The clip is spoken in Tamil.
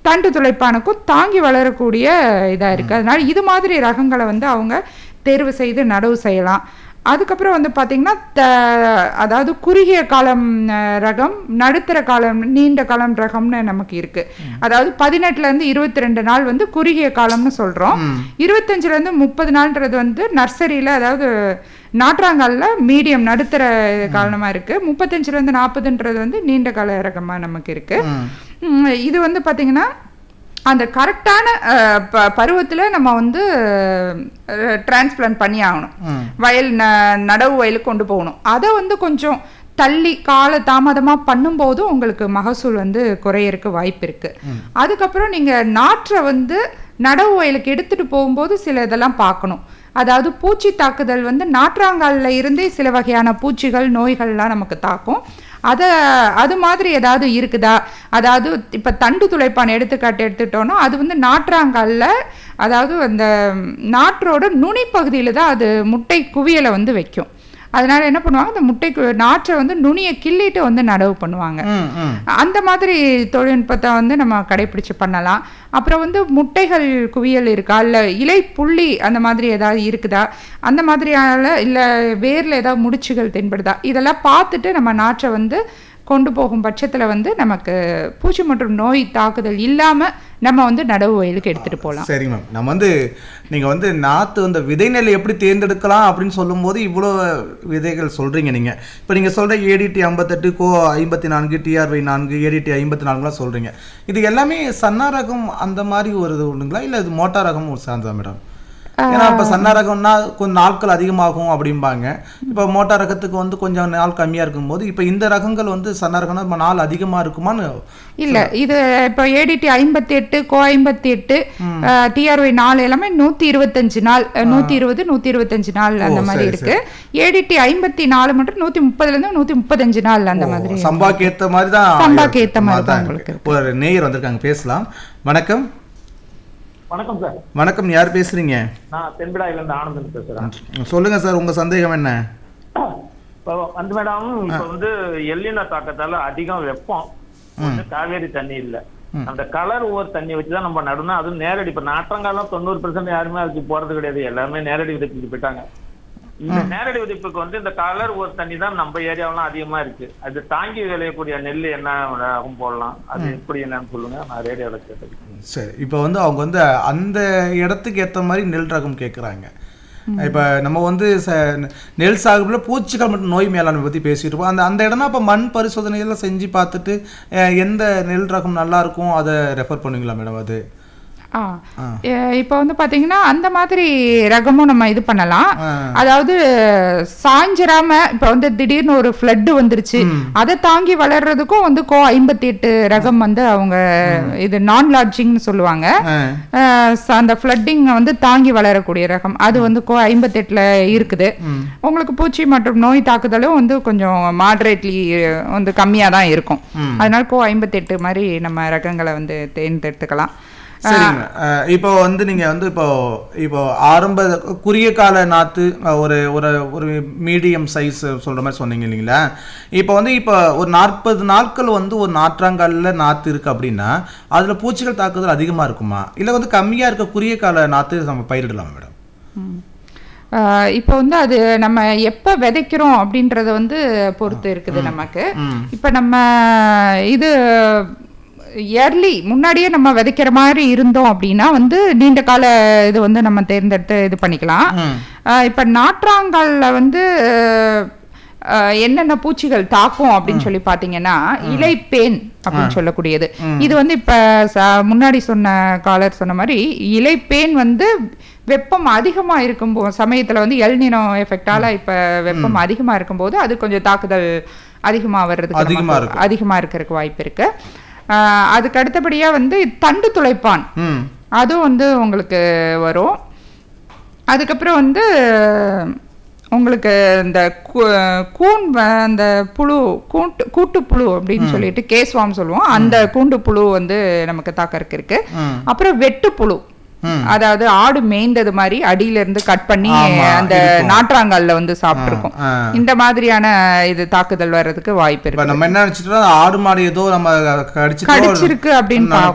தண்டு துளைப்பானுக்கும் தாங்கி வளரக்கூடிய இதா இருக்கு அதனால இது மாதிரி ரகங்களை வந்து அவங்க தேர்வு செய்து நடவு செய்யலாம் அதுக்கப்புறம் வந்து பார்த்தீங்கன்னா த அதாவது குறுகிய காலம் அஹ், ரகம் நடுத்தர காலம் நீண்ட காலம் ரகம்னு நமக்கு இருக்கு அதாவது பதினெட்டுல இருந்து இருபத்தி ரெண்டு நாள் வந்து குறுகிய காலம்னு சொல்றோம் இருபத்தஞ்சுல இருந்து முப்பது நாள்ன்றது வந்து நர்சரியில அதாவது நாற்றாங்கால்ல மீடியம் நடுத்தர காலமா இருக்கு முப்பத்தஞ்சுல இருந்து நாற்பதுன்றது வந்து நீண்ட கால ரகமா நமக்கு இருக்கு ம், இது வந்து பாத்தீங்கன்னா அந்த கரெக்டான பருவத்தில் நம்ம வந்து டிரான்ஸ்பிளான்ட் பண்ணி ஆகணும் வயல் ந நடவு வயலுக்கு கொண்டு போகணும் அதை வந்து கொஞ்சம் தள்ளி கால தாமதமாக பண்ணும்போது உங்களுக்கு மகசூல் வந்து குறையறதுக்கு வாய்ப்பு இருக்கு அதுக்கப்புறம் நீங்கள் நாற்றை வந்து நடவு வயலுக்கு எடுத்துட்டு போகும்போது சில இதெல்லாம் பார்க்கணும் அதாவது பூச்சி தாக்குதல் வந்து நாற்றாங்கால்ல இருந்தே சில வகையான பூச்சிகள் நோய்கள்லாம் நமக்கு தாக்கும் அதை அது மாதிரி ஏதாவது இருக்குதா அதாவது இப்போ தண்டு துளைப்பான் எடுத்துக்காட்டு எடுத்துட்டோம்னா அது வந்து நாற்றாங்கால்ல அதாவது அந்த நாற்றோட நுனி பகுதியில் தான் அது முட்டை குவியலை வந்து வைக்கும் அதனால என்ன பண்ணுவாங்க அந்த முட்டை கு- நாற்றை வந்து நுனியை கிள்ளிட்டு வந்து நடவு பண்ணுவாங்க ம் ம் அந்த மாதிரி தொழில்நுட்பத்தை வந்து நம்ம கடைபிடிச்சு பண்ணலாம் அப்புறம் வந்து முட்டைகள் குவியல் இருக்கா இல்லை இலை புள்ளி அந்த மாதிரி ஏதாவது இருக்குதா அந்த மாதிரியான இல்லை வேரில் ஏதாவது முடிச்சுகள் தென்படுதா இதெல்லாம் பார்த்துட்டு நம்ம நாற்றை வந்து கொண்டு போகும் பட்சத்தில் வந்து நமக்கு பூச்சி மற்றும் நோய் தாக்குதல் இல்லாமல் நம்ம வந்து நடவு வயலுக்கு எடுத்துகிட்டு போகலாம் சரிங்க மேம் நம்ம வந்து நீங்கள் வந்து நாற்று அந்த விதை நெல்லை எப்படி தேர்ந்தெடுக்கலாம் அப்படின்னு சொல்லும்போது இவ்வளோ விதைகள் சொல்கிறீங்க நீங்கள் இப்போ நீங்கள் சொல்கிற ஏடிடி ஐம்பத்தெட்டு கோ ஐம்பத்தி நான்கு டிஆர்வை நான்கு ஏடிடி ஐம்பத்தி நான்குலாம் சொல்கிறீங்க இது எல்லாமே சன்னா ரகம் அந்த மாதிரி ஒரு இது உண்டுங்களா இல்லை இது மோட்டார் ரகம் ஒரு சார்ந்ததா மேடம் ஏன்னா இப்போ சன்னா ரகம்னா கொஞ்சம் நாட்கள் அதிகமாகும் அப்படிம்பாங்க இப்போ மோட்டார் ரகத்துக்கு வந்து கொஞ்சம் நாள் கம்மியாக இருக்கும்போது இப்போ இந்த ரகங்கள் வந்து சன்னா ரகம்னா இப்ப நாள் அதிகமாக இருக்குமான்னு இல்ல இது இப்போ ஏடிடி ஐம்பத்தி எட்டு கோ ஐம்பத்தி எட்டு டிஆர்ஒய் நாலு எல்லாமே நூத்தி இருபத்தஞ்சு நாள் அஹ், நூத்தி இருபது நூத்தி இருபத்தஞ்சு நாள் அந்த மாதிரி சரி, இருக்கு ஏடிடி ஐம்பத்தி நாலு மட்டும் நூத்தி முப்பதுல இருந்து நூத்தி முப்பத்தஞ்சு நாள் அந்த மாதிரி சம்பாக்கு ஏத்த மாதிரி தான் சம்பாக்கு ஏத்த மாதிரி தான் இருக்கு. உங்களுக்கு ஒரு நேயர் வந்திருக்காங்க பேசலாம் வணக்கம் வணக்கம் சார் வணக்கம் யார் பேசுறீங்க நான் தென்பிடாயில இருந்து ஆனந்தன் பேசுறேன் சொல்லுங்க சார் உங்க சந்தேகம் என்ன இப்போ வந்து மேடம் இப்போ வந்து எல்லின தாக்கத்தால அதிகம் வெப்பம் வந்து காவேரி தண்ணி இல்ல அந்த கலர் ஓர் தண்ணி வச்சுதான் நம்ம நடணும் அதுவும் நேரடி இப்ப நாற்றங்காலம் தொண்ணூறு பெர்சன்ட் யாருமே அதுக்கு போறது கிடையாது எல்லாமே நேரடி விதைப்புக்கு போயிட்டாங்க இந்த நேரடி விதைப்புக்கு வந்து இந்த கலர் ஓர் தண்ணி தான் நம்ம ஏரியாவெல்லாம் அதிகமா இருக்கு அது தாங்கி விளையக்கூடிய நெல் என்ன ஆகும் போடலாம் அது எப்படி என்னன்னு சொல்லுங்க நான் ரேடியோல கேட்டது சரி இப்போ வந்து அவங்க வந்து அந்த இடத்துக்கு ஏத்த மாதிரி நெல் ரகம் கேட்குறாங்க இப்போ நம்ம வந்து ச நெல் சாகுபடியில் பூச்சிகள் மற்றும் நோய் மேலாண்மை பற்றி பேசிட்டு இருப்போம் அந்த அந்த இடம்னா இப்போ மண் பரிசோதனை எல்லாம் செஞ்சு பார்த்துட்டு அஹ், எந்த நெல் ரகம் நல்லா இருக்கும் அதை ரெஃபர் பண்ணுவீங்களா மேடம் அது ஆ எ- இப்போ வந்து பாத்தீங்கன்னா அந்த மாதிரி ரகமும் நம்ம இது பண்ணலாம் ஆ. அதாவது சாஞ்சிராம இப்போ வந்து திடீர்னு ஒரு ஃப்ளட்டு வந்துருச்சு அதை தாங்கி வளர்றதுக்கும் வந்து கோ ஐம்பத்தி எட்டு ரகம் வந்து அவங்க இது நான் லாட்ஜிங்னு சொல்லுவாங்க அஹ், அஹ் ச- அந்த ஃப்ளட்டிங் வந்து தாங்கி வளரக்கூடிய ரகம் அது வந்து கோ ஐம்பத்தெட்டில் இருக்குது உங்களுக்கு பூச்சி மற்றும் நோய் தாக்குதலும் வந்து கொஞ்சம் மாடரேட்லி வந்து கம்மியாக தான் இருக்கும் அதனால கோ ஐம்பத்தெட்டு மாதிரி நம்ம ரகங்களை வந்து தேர்ந்தெடுத்துக்கலாம் சரிங்க அஹ் இப்போ வந்து நீங்க வந்து இப்போ இப்போ ஆரம்ப குறுகிய கால நாத்து அஹ் ஒரு ஒரு ஒரு மீடியம் சைஸ் சொல்ற மாதிரி சொன்னீங்க இல்லைங்களா இப்போ வந்து இப்போ ஒரு நாற்பது நாட்கள் வந்து ஒரு நாற்றாங்காலில் நாத்து இருக்கு அப்படின்னா அதுல பூச்சிகள் தாக்குதல் அதிகமா இருக்குமா இல்லை வந்து கம்மியா இருக்க குறுகிய கால நாத்து நம்ம பயிரிடலாமா மேடம் ஆஹ் இப்போ வந்து அது நம்ம எப்போ விதைக்கிறோம் அப்படின்றத வந்து பொறுத்து இருக்குது நமக்கு இப்போ நம்ம இது இயர்லி முன்னாடியே நம்ம விதைக்கிற மாதிரி இருந்தோம் அப்படின்னா வந்து நீண்ட கால இது வந்து நம்ம தேர்ந்தெடுத்து இது பண்ணிக்கலாம் ஆஹ் இப்போ நாற்றாங்காலில் வந்து ஆஹ் என்னென்ன பூச்சிகள் தாக்கும் அப்படின்னு சொல்லி பார்த்தீங்கன்னா இலைப்பேன் அப்படின்னு சொல்லக்கூடியது இது வந்து இப்ப ச- முன்னாடி சொன்ன காலர் சொன்ன மாதிரி இலைப்பேன் வந்து வெப்பம் அதிகமா இருக்கும் போ சமயத்துல வந்து எல்னினோ எஃபெக்டால இப்ப வெப்பம் அதிகமா இருக்கும்போது அது கொஞ்சம் தாக்குதல் அதிகமா வர்றதுக்கு அதிகமா நமக்கு இருக்கும். அதிகமா இருக்கிறதுக்கு வாய்ப்பு இருக்கு ஆஹ் அதுக்கு அடுத்தபடியா வந்து தண்டு துளைப்பான் ம் அதுவும் வந்து உங்களுக்கு வரும் அதுக்கப்புறம் வந்து உங்களுக்கு இந்த கு- கூன் வ- அந்த புழு கூட்டு கூட்டு புழு அப்படின்னு சொல்லிட்டு கேஸ்வாம் சொல்லுவோம் அந்த கூண்டு புழு வந்து நமக்கு தாக்கறதுக்கு இருக்கு ம். அப்புறம் வெட்டு புழு அதாவது ஆடு மேய்ந்தது மாதிரி அடியில இருந்து கட் பண்ணி ஆமா, அந்த இருக்கும். நாற்றாங்கல்ல வந்து சாப்பிட்டுருக்கும் ஆ. இந்த மாதிரியான இது தாக்குதல் வர்றதுக்கு வாய்ப்பு இப்போ இருக்கு நம்ம என்ன நினைச்சிட்டோம் ஆடு மாடு ஏதோ நம்ம கடிச்சிட்டோ கடிச்சிருக்கு அப்படின்னு